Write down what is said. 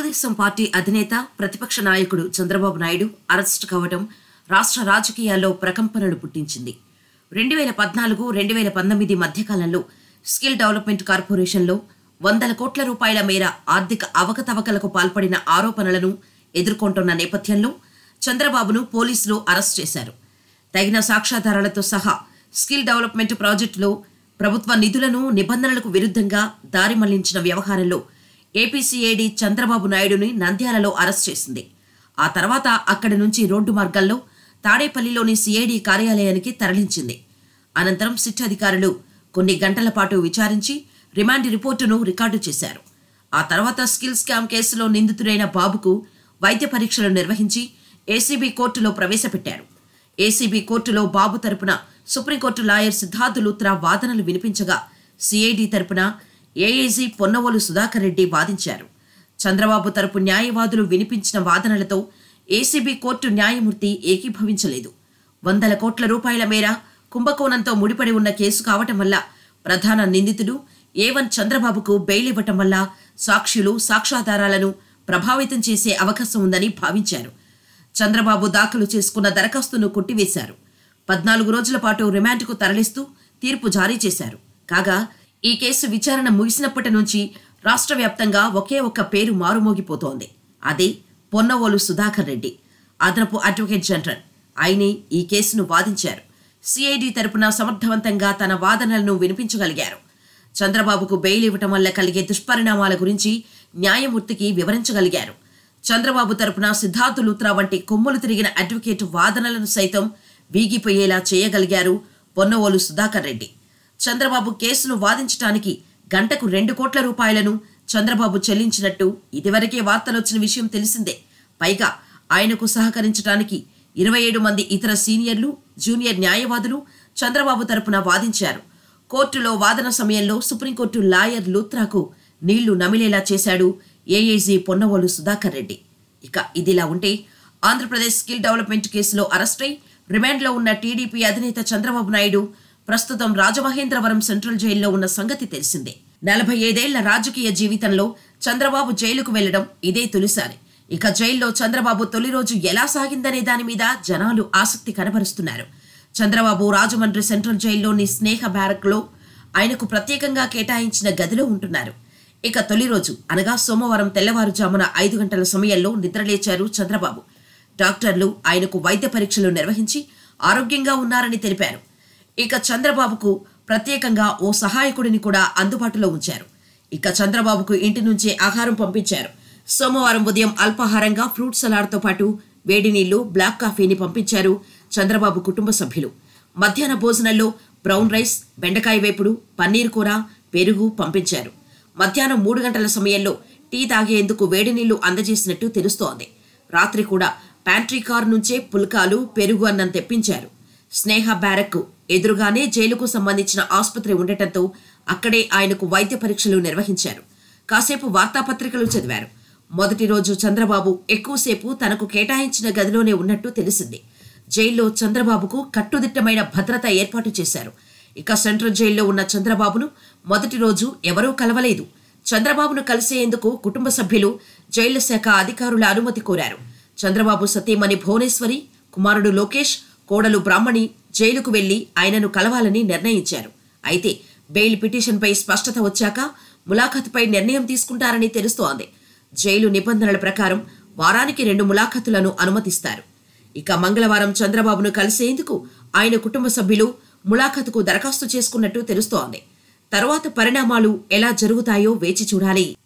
Telugu Desam party అధినేత ప్రతిపక్ష నాయకుడు చంద్రబాబు నాయుడు అరెస్టు కావడం రాష్ట్ర రాజకీయాల్లో ప్రకంపనలు పుట్టించింది రెండు వేల పద్నాలుగు రెండు వేల పంతొమ్మిది మధ్యకాలంలో స్కిల్ డెవలప్మెంట్ కార్పొరేషన్లో వందల కోట్ల రూపాయల మేర ఆర్థిక అవకతవకలకు పాల్పడిన ఆరోపణలను ఎదుర్కొంటున్న నేపథ్యంలో చంద్రబాబును పోలీసులు అరెస్ట్ చేశారు తగిన సాక్ష్యాధారాలతో సహా స్కిల్ డెవలప్మెంట్ ప్రాజెక్టులో ప్రభుత్వ నిధులను నిబంధనలకు విరుద్ధంగా దారి మళ్లించిన వ్యవహారంలో ఏపీసీఏడీ చంద్రబాబు నాయుడుని నంద్యాలలో అరెస్ట్ చేసింది ఆ తర్వాత అక్కడి నుంచి రోడ్డు మార్గాల్లో తాడేపల్లిలోని సిఐడి కార్యాలయానికి తరలించింది అనంతరం సిట్ అధికారులు కొన్ని గంటల పాటు విచారించి రిమాండ్ రిపోర్టును రికార్డు చేశారు ఆ తర్వాత స్కిల్ స్కామ్ కేసులో నిందితుడైన బాబుకు వైద్య పరీక్షలు నిర్వహించి ఏసీబీ కోర్టులో ప్రవేశపెట్టారు ఏసీబీ కోర్టులో బాబు తరపున సుప్రీంకోర్టు లాయర్ సిద్ధార్థ లూత్రా వాదనలు వినిపించగా సిఐడి తరపున ఏఏజీ పొన్నవోలు సుధాకర్ రెడ్డి వాదించారు చంద్రబాబు తరపు న్యాయవాదులు వినిపించిన వాదనలతో ఏసీబీ కోర్టు న్యాయమూర్తి ఏకీభవించలేదు వందల కోట్ల రూపాయల మేర కుంభకోణంతో ముడిపడి ఉన్న కేసు కావటం వల్ల ప్రధాన నిందితుడు ఏవన్ చంద్రబాబుకు బెయిల్ ఇవ్వటం వల్ల సాక్షులు సాక్ష్యాధారాలను ప్రభావితం చేసే అవకాశం ఉందని భావించారు చంద్రబాబు దాఖలు చేసుకున్న దరఖాస్తును కొట్టివేశారు పద్నాలుగు రోజుల పాటు రిమాండ్కు తరలిస్తూ తీర్పు జారీ చేశారు కాగా ఈ కేసు విచారణ ముగిసినప్పటి నుంచి రాష్ట్ర వ్యాప్తంగా ఒకే ఒక్క పేరు మారుమోగిపోతోంది అదే పొన్నవోలు సుధాకర్ రెడ్డి అదనపు అడ్వకేట్ జనరల్ ఆయనే ఈ కేసును వాదించారు సిఐడి తరపున సమర్థవంతంగా తన వాదనలను వినిపించగలిగారు చంద్రబాబుకు బెయిల్ ఇవ్వటం వల్ల కలిగే దుష్పరిణామాల గురించి న్యాయమూర్తికి వివరించగలిగారు చంద్రబాబు తరపున సిద్ధార్థ లూత్రా వంటి కొమ్ములు తిరిగిన అడ్వకేట్ వాదనలను సైతం వీగిపోయేలా చేయగలిగారు పొన్నవోలు సుధాకర్ రెడ్డి చంద్రబాబు కేసును వాదించటానికి గంటకు రెండు కోట్ల రూపాయలను చంద్రబాబు చెల్లించినట్టు ఇదివరకే వార్తలొచ్చిన విషయం తెలిసిందే పైగా ఆయనకు సహకరించడానికి ఇరవై ఏడు మంది ఇతర సీనియర్లు జూనియర్ న్యాయవాదులు చంద్రబాబు తరపున వాదించారు కోర్టులో వాదన సమయంలో సుప్రీంకోర్టు లాయర్ లూత్రాకు నీళ్లు నమిలేలా చేశాడు ఏఏజీ పొన్నవోలు సుధాకర్ రెడ్డి ఇక ఇదిలా ఉంటే ఆంధ్రప్రదేశ్ స్కిల్ డెవలప్మెంట్ కేసులో అరెస్టై రిమాండ్లో ఉన్న టీడీపీ అధినేత చంద్రబాబు నాయుడు ప్రస్తుతం రాజమహేంద్రవరం సెంట్రల్ జైల్లో ఉన్న సంగతి తెలిసిందే నలభై ఐదేళ్ల రాజకీయ జీవితంలో చంద్రబాబు జైలుకు వెళ్లడం ఇదే తొలిసారి ఇక జైల్లో చంద్రబాబు తొలి రోజు ఎలా సాగిందనే దాని మీద జనాలు ఆసక్తి కనబరుస్తున్నారు చంద్రబాబు రాజమండ్రి సెంట్రల్ జైల్లోని స్నేహ బ్యారక్లో ఆయనకు ప్రత్యేకంగా కేటాయించిన గదిలో ఉంటున్నారు ఇక తొలి రోజు అనగా సోమవారం తెల్లవారుజామున ఐదు గంటల సమయంలో నిద్రలేచారు చంద్రబాబు డాక్టర్లు ఆయనకు వైద్య పరీక్షలు నిర్వహించి ఆరోగ్యంగా ఉన్నారని తెలిపారు ఇక చంద్రబాబుకు ప్రత్యేకంగా ఓ సహాయకుడిని కూడా అందుబాటులో ఉంచారు ఇక చంద్రబాబుకు ఇంటి నుంచే ఆహారం పంపించారు సోమవారం ఉదయం అల్పాహారంగా ఫ్రూట్ సలాడ్తో పాటు వేడి నీళ్లు బ్లాక్ కాఫీని పంపించారు చంద్రబాబు కుటుంబ సభ్యులు మధ్యాహ్న భోజనంలో బ్రౌన్ రైస్ బెండకాయ వేపుడు పన్నీర్ కూర పెరుగు పంపించారు మధ్యాహ్నం మూడు గంటల సమయంలో టీ తాగేందుకు వేడి నీళ్లు అందజేసినట్టు తెలుస్తోంది రాత్రి కూడా ప్యాంట్రీ కార్ నుంచే పుల్కాలు పెరుగు అన్నం తెప్పించారు స్నేహ బ్యారక్ ఎదురుగానే జైలుకు సంబంధించిన ఆసుపత్రి ఉండటంతో అక్కడే ఆయనకు వైద్య పరీక్షలు నిర్వహించారు కాసేపు వార్తాపత్రికలు చదివారు మొదటి రోజు చంద్రబాబు ఎక్కువసేపు తనకు కేటాయించిన గదిలోనే ఉన్నట్టు తెలిసింది జైల్లో చంద్రబాబుకు కట్టుదిట్టమైన భద్రత ఏర్పాటు చేశారు ఇక సెంట్రల్ జైల్లో ఉన్న చంద్రబాబును మొదటి రోజు ఎవరూ కలవలేదు చంద్రబాబును కలిసేందుకు కుటుంబ సభ్యులు జైలు శాఖ అధికారుల అనుమతి కోరారు చంద్రబాబు సతీమణి భువనేశ్వరి కుమారుడు లోకేష్ కోడలు బ్రాహ్మణి జైలుకు వెళ్లి ఆయనను కలవాలని నిర్ణయించారు అయితే బెయిల్ పిటిషన్పై స్పష్టత వచ్చాక ములాఖతుపై నిర్ణయం తీసుకుంటారని తెలుస్తోంది జైలు నిబంధనల ప్రకారం వారానికి రెండు ములాఖతులను అనుమతిస్తారు ఇక మంగళవారం చంద్రబాబును కలిసేందుకు ఆయన కుటుంబ సభ్యులు ములాఖతుకు దరఖాస్తు చేసుకున్నట్టు తెలుస్తోంది తరువాత పరిణామాలు ఎలా జరుగుతాయో వేచి చూడాలి